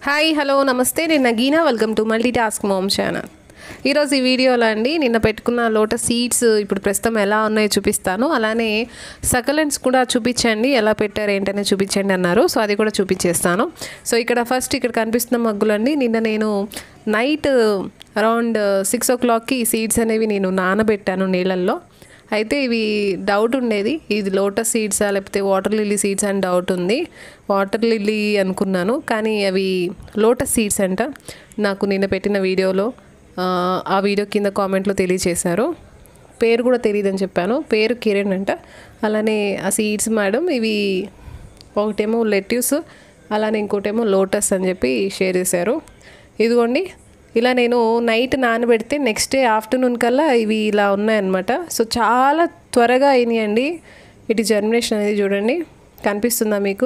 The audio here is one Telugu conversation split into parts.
హాయ్ హలో నమస్తే నేను Nagina welcome to multi task mom channel ఈరోజు ఈ వీడియోలో అండి నిన్న పెట్టుకున్న లోటస్ సీడ్స్ ఇప్పుడు ప్రస్తుతం ఎలా ఉన్నాయో చూపిస్తాను అలానే సకలెంట్స్ కూడా చూపించండి ఎలా పెట్టారు ఏంటనే చూపించండి అన్నారు సో అది కూడా చూపించేస్తాను సో ఇక్కడ ఫస్ట్ ఇక్కడ కనిపిస్తున్న మగ్గులు అండి నిన్న నేను నైట్ అరౌండ్ సిక్స్ ఓ క్లాక్కి ఈ సీడ్స్ అనేవి నేను నానబెట్టాను నీళ్ళల్లో అయితే ఇవి డౌట్ ఉండేది ఇది లోటస్ సీడ్సా లేకపోతే వాటర్ లిల్లీ సీడ్స్ అని డౌట్ ఉంది వాటర్ లిల్లీ అనుకున్నాను కానీ అవి లోటస్ సీడ్స్ అంట నాకు నిన్న పెట్టిన వీడియోలో ఆ, ఆ వీడియో కింద కామెంట్లో తెలియచేశారు పేరు కూడా తెలియదని చెప్పాను పేరు కిరణ్ అంట అలానే ఆ సీడ్స్ మేడం ఇవి ఒకటేమో లెట్యూస్ అలానే ఇంకోటేమో లోటస్ అని చెప్పి షేర్ చేశారు ఇదిగోండి ఇలా నేను నైట్ నానబెడితే నెక్స్ట్ డే ఆఫ్టర్నూన్ కల్లా ఇవి ఇలా ఉన్నాయన్నమాట సో చాలా త్వరగా అయినాయండి ఇటు జర్మినేషన్ అనేది చూడండి కనిపిస్తుందా మీకు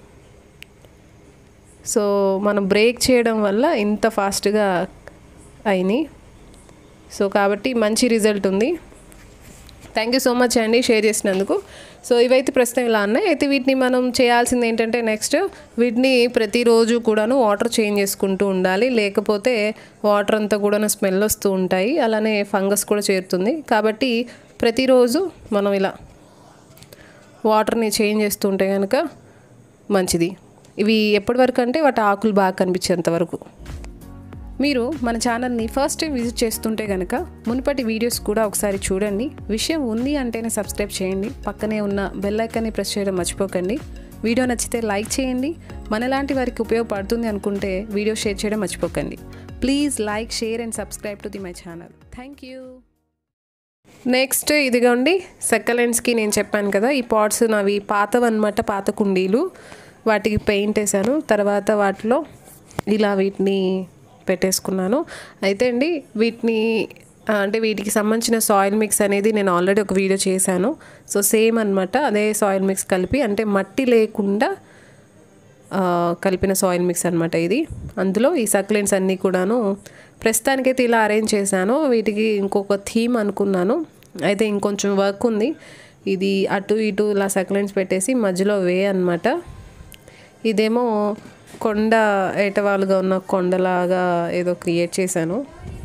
సో మనం బ్రేక్ చేయడం వల్ల ఇంత ఫాస్ట్గా అయినాయి సో కాబట్టి మంచి రిజల్ట్ ఉంది థ్యాంక్ యూ సో మచ్ అండి షేర్ చేసినందుకు సో ఇవైతే ప్రస్తుతం ఇలా ఉన్నాయి అయితే వీటిని మనం చేయాల్సింది ఏంటంటే నెక్స్ట్ వీటిని ప్రతిరోజు కూడాను వాటర్ చేంజ్ చేసుకుంటూ ఉండాలి లేకపోతే వాటర్ అంతా కూడా స్మెల్ వస్తూ ఉంటాయి అలానే ఫంగస్ కూడా చేరుతుంది కాబట్టి ప్రతిరోజు మనం ఇలా వాటర్ని చేంజ్ చేస్తూ ఉంటే కనుక మంచిది ఇవి ఎప్పటి వరకు అంటే వాటి ఆకులు బాగా కనిపించేంత వరకు మీరు మన ఛానల్ని ఫస్ట్ టైం విజిట్ చేస్తుంటే కనుక మునుపటి వీడియోస్ కూడా ఒకసారి చూడండి విషయం ఉంది అంటేనే సబ్స్క్రైబ్ చేయండి పక్కనే ఉన్న బెల్ ఐకాన్ని ప్రెస్ చేయడం మర్చిపోకండి వీడియో నచ్చితే లైక్ చేయండి మనలాంటి వారికి ఉపయోగపడుతుంది అనుకుంటే వీడియో షేర్ చేయడం మర్చిపోకండి please like share and subscribe to the my channel thank you next ఇదిగోండి సెక్కలెండ్స్కి నేను చెప్పాను కదా ఈ పాట్స్ నావి పాతవన్నమాట పాత కుండీలు వాటికి పెయింట్ వేసాను తర్వాత వాటిలో ఇలా వీటిని పెట్టేసుకున్నాను అయితే అండి వీటిని ఆ, అంటే వీటికి సంబంధించిన సాయిల్ మిక్స్ అనేది నేను ఆల్రెడీ ఒక వీడియో చేశాను సో సేమ్ అనమాట అదే సాయిల్ మిక్స్ కలిపి అంటే మట్టి లేకుండా ఆ, కలిపిన సాయిల్ మిక్స్ అనమాట ఇది అందులో ఈ సక్లెంట్స్ అన్నీ కూడాను ప్రస్తుతానికైతే ఇలా అరేంజ్ చేశాను వీటికి ఇంకొక థీమ్ అనుకున్నాను అయితే ఇంకొంచెం వర్క్ ఉంది ఇది అటు ఇటు ఇలా సక్లెంట్స్ పెట్టేసి మధ్యలో వే అనమాట ఇదేమో కొండ ఏటవాలుగా ఉన్న కొండలాగా ఏదో క్రియేట్ చేశాను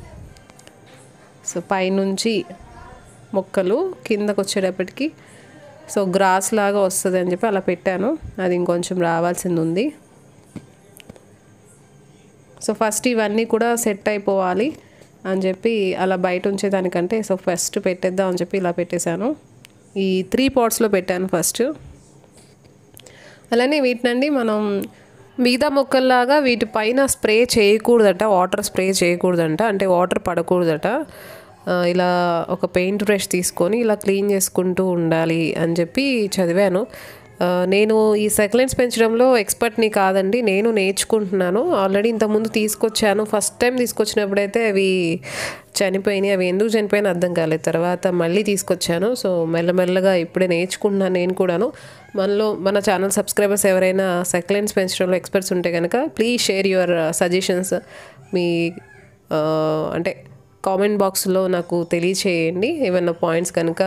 సో పైనుంచి మొక్కలు కిందకు వచ్చేటప్పటికి సో గ్రాస్ లాగా వస్తుంది అని చెప్పి అలా పెట్టాను అది ఇంకొంచెం రావాల్సింది ఉంది సో ఫస్ట్ ఇవన్నీ కూడా సెట్ అయిపోవాలి అని చెప్పి అలా బయట ఉంచేదానికంటే సో ఫస్ట్ పెట్టేద్దాం అని చెప్పి ఇలా పెట్టేశాను ఈ త్రీ పాట్స్లో పెట్టాను ఫస్ట్ అలానే వీటినండి మనం మిగతా మొక్కల్లాగా వీటి పైన స్ప్రే చేయకూడదట వాటర్ స్ప్రే చేయకూడదంట అంటే వాటర్ పడకూడదట ఆ, ఇలా ఒక పెయింట్ బ్రష్ తీసుకొని ఇలా క్లీన్ చేసుకుంటూ ఉండాలి అని చెప్పి చదివాను ఆ, నేను ఈ సెక్లెంట్స్ పెంచడంలో ఎక్స్పర్ట్ని కాదండి నేను నేర్చుకుంటున్నాను ఆల్రెడీ ఇంతకుముందు తీసుకొచ్చాను ఫస్ట్ టైం తీసుకొచ్చినప్పుడైతే అవి చనిపోయినాయి అవి ఎందుకు చనిపోయినా అర్థం కాలేదు తర్వాత మళ్ళీ తీసుకొచ్చాను సో మెల్లమెల్లగా ఇప్పుడే నేర్చుకుంటున్నాను నేను కూడాను మనలో మన ఛానల్ సబ్స్క్రైబర్స్ ఎవరైనా సెక్లెంట్స్ పెంచడంలో ఎక్స్పర్ట్స్ ఉంటే కనుక ప్లీజ్ షేర్ యువర్ సజెషన్స్ మీ ఆ, అంటే కామెంట్ బాక్స్లో నాకు తెలియచేయండి ఏమైనా పాయింట్స్ కనుక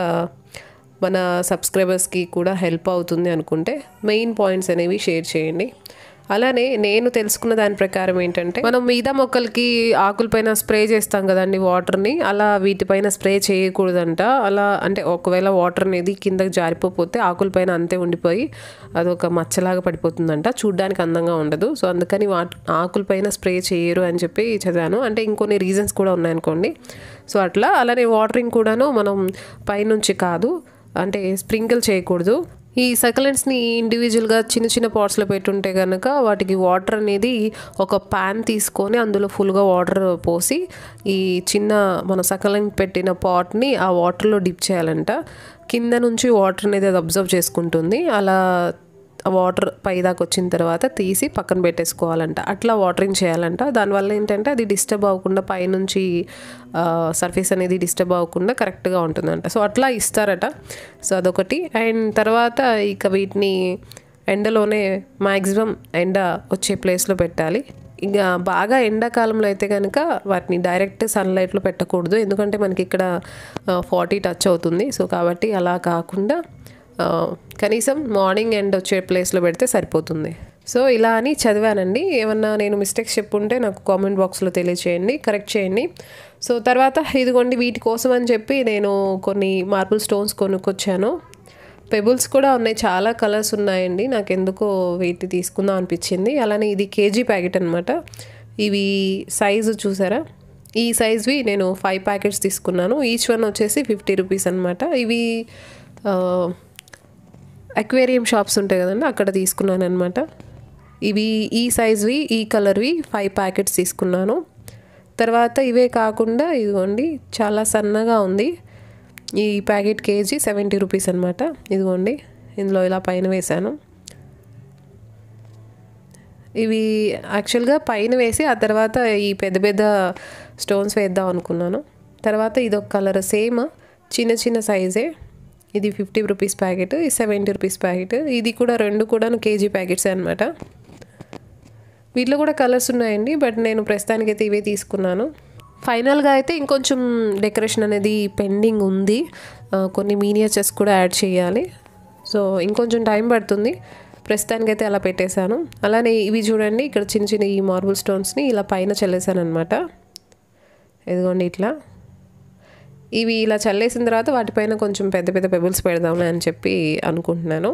మన సబ్స్క్రైబర్స్కి కూడా హెల్ప్ అవుతుంది అనుకుంటే మెయిన్ పాయింట్స్ అనేవి షేర్ చేయండి అలానే నేను తెలుసుకున్న దాని ప్రకారం ఏంటంటే మనం మిగతా మొక్కలకి ఆకులపైన స్ప్రే చేస్తాం కదండి వాటర్ని అలా వీటిపైన స్ప్రే చేయకూడదంట అలా అంటే ఒకవేళ వాటర్ అనేది కిందకి జారిపోతే ఆకులపైన అంతే ఉండిపోయి అదొక మచ్చలాగా పడిపోతుందంట చూడ్డానికి అందంగా ఉండదు సో అందుకని వాట్ ఆకులపైన స్ప్రే చేయరు అని చెప్పి చదివాను అంటే ఇంకొన్ని రీజన్స్ కూడా ఉన్నాయనుకోండి సో అట్లా అలానే వాటరింగ్ కూడాను మనం పైనుంచి కాదు అంటే స్ప్రింకిల్ చేయకూడదు ఈ సకలెంట్స్ని ఇండివిజువల్గా చిన్న చిన్న పాట్స్లో పెట్టుంటే కనుక వాటికి వాటర్ అనేది ఒక ప్యాన్ తీసుకొని అందులో ఫుల్గా వాటర్ పోసి ఈ చిన్న మన సకలెంట్ పెట్టిన పాట్ని ఆ వాటర్లో డిప్ చేయాలంట కింద నుంచి వాటర్ అనేది అది అబ్జర్వ్ చేసుకుంటుంది అలా ఆ వాటర్ పైదాకా వచ్చిన తర్వాత తీసి పక్కన పెట్టేసుకోవాలంట అట్లా వాటరింగ్ చేయాలంట దానివల్ల ఏంటంటే అది డిస్టర్బ్ అవ్వకుండా పైనుంచి సర్ఫేస్ అనేది డిస్టర్బ్ అవ్వకుండా కరెక్ట్గా ఉంటుందంట సో అట్లా ఇస్తారట సో అదొకటి అండ్ తర్వాత ఇక వీటిని ఎండలోనే మ్యాక్సిమం ఎండ వచ్చే ప్లేస్లో పెట్టాలి ఇంకా బాగా ఎండాకాలంలో అయితే కనుక వాటిని డైరెక్ట్ సన్లైట్లో పెట్టకూడదు ఎందుకంటే మనకి ఇక్కడ ఫార్టీ టచ్ అవుతుంది సో కాబట్టి అలా కాకుండా ఆ, కనీసం మార్నింగ్ ఎండ్ వచ్చే ప్లేస్లో పెడితే సరిపోతుంది సో ఇలా అని చదివానండి ఏమన్నా నేను మిస్టేక్స్ చెప్పుంటే నాకు కామెంట్ బాక్స్లో తెలియచేయండి కరెక్ట్ చేయండి సో తర్వాత ఇదిగోండి వీటి కోసం అని చెప్పి నేను కొన్ని మార్బుల్ స్టోన్స్ కొనుక్కొచ్చాను పెబుల్స్ కూడా ఉన్నాయి చాలా కలర్స్ ఉన్నాయండి నాకు ఎందుకో వీటి తీసుకుందాం అనిపించింది అలానే ఇది కేజీ ప్యాకెట్ అనమాట ఇవి సైజు చూసారా ఈ సైజ్వి నేను ఫైవ్ ప్యాకెట్స్ తీసుకున్నాను ఈచ్ వన్ వచ్చేసి ఫిఫ్టీ రూపీస్ అనమాట ఇవి అక్వేరియం షాప్స్ ఉంటాయి కదండి అక్కడ తీసుకున్నాను అనమాట ఇవి ఈ సైజ్వి ఈ కలర్వి ఫైవ్ ప్యాకెట్స్ తీసుకున్నాను తర్వాత ఇవే కాకుండా ఇదిగోండి చాలా సన్నగా ఉంది ఈ ప్యాకెట్ కేజీ సెవెంటీ రూపీస్ అనమాట ఇదిగోండి ఇందులో ఇలా పైన వేశాను ఇవి యాక్చువల్గా పైన వేసి ఆ తర్వాత ఈ పెద్ద పెద్ద స్టోన్స్ వేద్దాం అనుకున్నాను తర్వాత ఇదొక కలర్ సేమ్ చిన్న చిన్న సైజే ఇది ఫిఫ్టీ రూపీస్ ప్యాకెట్ ఇది సెవెంటీ రూపీస్ ప్యాకెట్ ఇది కూడా రెండు కూడా కేజీ ప్యాకెట్స్ అనమాట వీటిలో కూడా కలర్స్ ఉన్నాయండి బట్ నేను ప్రస్తుతానికైతే ఇవే తీసుకున్నాను ఫైనల్గా అయితే ఇంకొంచెం డెకరేషన్ అనేది పెండింగ్ ఉంది కొన్ని మీనియేచర్స్ కూడా యాడ్ చేయాలి సో ఇంకొంచెం టైం పడుతుంది ప్రస్తుతానికైతే అలా పెట్టేశాను అలానే ఇవి చూడండి ఇక్కడ చిన్న చిన్న ఈ మార్బుల్ స్టోన్స్ని ఇలా పైన చల్లేసాను అనమాట ఇదిగోండి ఇట్లా ఇవి ఇలా చల్లేసిన తర్వాత వాటిపైన కొంచెం పెద్ద పెద్ద పెబుల్స్ పెడదాంలే అని చెప్పి అనుకుంటున్నాను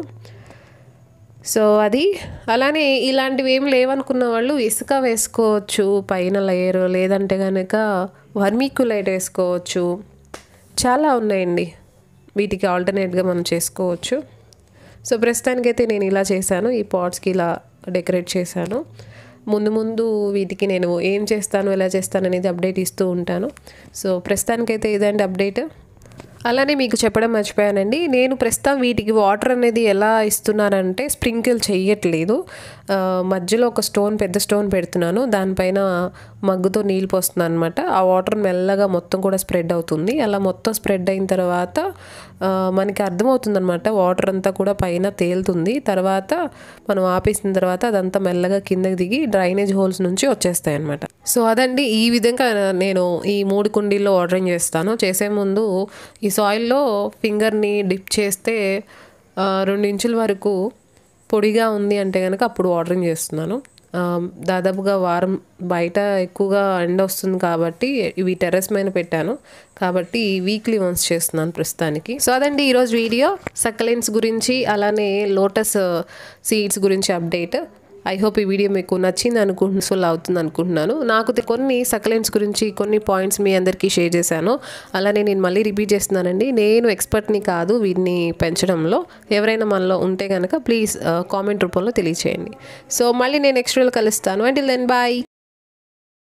సో అది అలానే ఇలాంటివి ఏం లేవనుకున్న వాళ్ళు ఇసుక వేసుకోవచ్చు పైన లేయర్ లేదంటే కనుక వర్మీక్యులైట్ వేసుకోవచ్చు చాలా ఉన్నాయండి వీటికి ఆల్టర్నేట్గా మనం చేసుకోవచ్చు సో ప్రస్తుతానికైతే నేను ఇలా చేశాను ఈ పాట్స్కి ఇలా డెకరేట్ చేశాను ముందు ముందు వీటికి నేను ఏం చేస్తాను ఎలా చేస్తాను అనేది అప్డేట్ ఇస్తూ ఉంటాను సో ప్రస్తుతానికైతే ఇదండి అప్డేట్ అలానే మీకు చెప్పడం మర్చిపోయానండి నేను ప్రస్తుతం వీటికి వాటర్ అనేది ఎలా ఇస్తున్నానంటే స్ప్రింకిల్ చెయ్యట్లేదు మధ్యలో ఒక స్టోన్ పెద్ద స్టోన్ పెడుతున్నాను దానిపైన మగ్గుతో నీళ్ళు పోస్తున్నాను అనమాట ఆ వాటర్ మెల్లగా మొత్తం కూడా స్ప్రెడ్ అవుతుంది అలా మొత్తం స్ప్రెడ్ అయిన తర్వాత మనకి అర్థమవుతుంది అనమాట వాటర్ అంతా కూడా పైన తేలుతుంది తర్వాత మనం ఆపేసిన తర్వాత అదంతా మెల్లగా కిందకి దిగి డ్రైనేజ్ హోల్స్ నుంచి వచ్చేస్తాయి అనమాట సో అదండి ఈ విధంగా నేను ఈ మూడు కుండీల్లో ఆర్డరింగ్ చేస్తాను చేసే ముందు ఈ సాయిల్లో ఫింగర్ని డిప్ చేస్తే రెండు ఇంచుల వరకు పొడిగా ఉంది అంటే కనుక అప్పుడు ఆర్డరింగ్ చేస్తున్నాను దాదాపుగా వారం బయట ఎక్కువగా ఎండ వస్తుంది కాబట్టి ఇవి టెర్రస్ పైన పెట్టాను కాబట్టి వీక్లీ వన్స్ చేస్తున్నాను ప్రస్తుతానికి సో అదండి ఈరోజు వీడియో సక్కలెన్స్ గురించి అలానే లోటస్ సీడ్స్ గురించి అప్డేట్ ఐ హోప్ ఈ వీడియో మీకు నచ్చింది అనుకుంటు ఫుల్ అవుతుంది అనుకుంటున్నాను నాకు కొన్ని సకలెంట్స్ గురించి కొన్ని పాయింట్స్ మీ అందరికీ షేర్ చేశాను అలానే నేను మళ్ళీ రిపీట్ చేస్తున్నానండి నేను ఎక్స్పర్ట్ని కాదు వీటిని పెంచడంలో ఎవరైనా మనలో ఉంటే కనుక ప్లీజ్ కామెంట్ రూపంలో తెలియచేయండి సో మళ్ళీ నేను నెక్స్ట్ వీడియోలో కలుస్తాను అంటిల్ దెన్ బాయ్